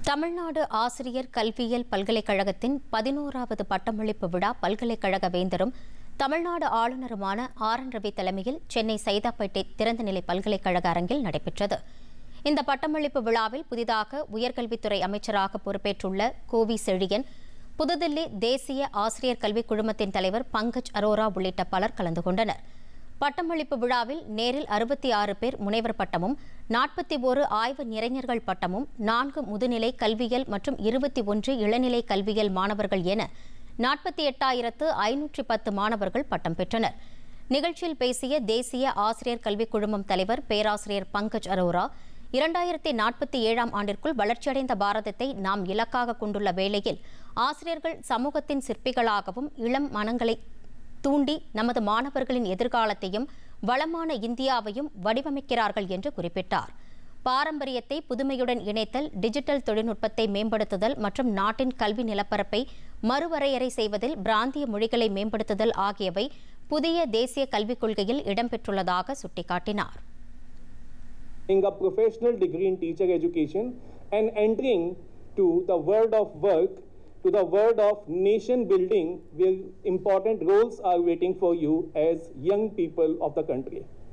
தமிழ்நாடு ஆசிரியர் கல்வியியல் பல்கலைக்கழகத்தின் பதினோராவது பட்டமளிப்பு விழா பல்கலைக்கழக வேந்தரும் தமிழ்நாடு ஆளுநருமான ஆர் என் ரவி தலைமையில் சென்னை சைதாப்பேட்டை திறந்தநிலை பல்கலைக்கழக அரங்கில் நடைபெற்றது இந்த பட்டமளிப்பு விழாவில் புதிதாக உயர்கல்வித்துறை அமைச்சராக பொறுப்பேற்றுள்ள கோவி செழியன் புதுதில்லி தேசிய ஆசிரியர் கல்விக் குழுமத்தின் தலைவர் பங்கஜ் அரோரா உள்ளிட்ட பலர் கலந்து கொண்டனர் பட்டமளிப்பு விழாவில் நேரில் அறுபத்தி ஆறு பேர் முனைவர் பட்டமும் நாற்பத்தி ஒரு ஆய்வு நிறைஞர்கள் பட்டமும் நான்கு முதுநிலை கல்வியியல் மற்றும் இருபத்தி ஒன்று இளநிலை கல்வியியல் மாணவர்கள் என நாற்பத்தி எட்டாயிரத்து ஐநூற்றி பத்து மாணவர்கள் பட்டம் பெற்றனர் நிகழ்ச்சியில் பேசிய தேசிய ஆசிரியர் கல்விக் குழுமம் தலைவர் பேராசிரியர் பங்கஜ் அரோரா இரண்டாயிரத்தி நாற்பத்தி ஏழாம் ஆண்டிற்குள் வளர்ச்சியடைந்த பாரதத்தை நாம் இலக்காக கொண்டுள்ள வேளையில் ஆசிரியர்கள் சமூகத்தின் சிற்பிகளாகவும் இளம் மனங்களை தூண்டி நமது மாணவர்களின் எதிர்காலத்தையும் வளமான இந்தியாவையும் வடிவமைக்கிறார்கள் என்று குறிப்பிட்டார் பாரம்பரியத்தை புதுமையுடன் இணைத்தல் டிஜிட்டல் தொழில்நுட்பத்தை மேம்படுத்துதல் மற்றும் நாட்டின் கல்வி நிலப்பரப்பை மறுவரையறை செய்வதில் பிராந்திய மொழிகளை மேம்படுத்துதல் ஆகியவை புதிய தேசிய கல்விக் கொள்கையில் இடம்பெற்றுள்ளதாக சுட்டிக்காட்டினார் a professional degree in teacher education and entering to the world of work, to the world of nation building, where important roles are waiting for you as young people of the country.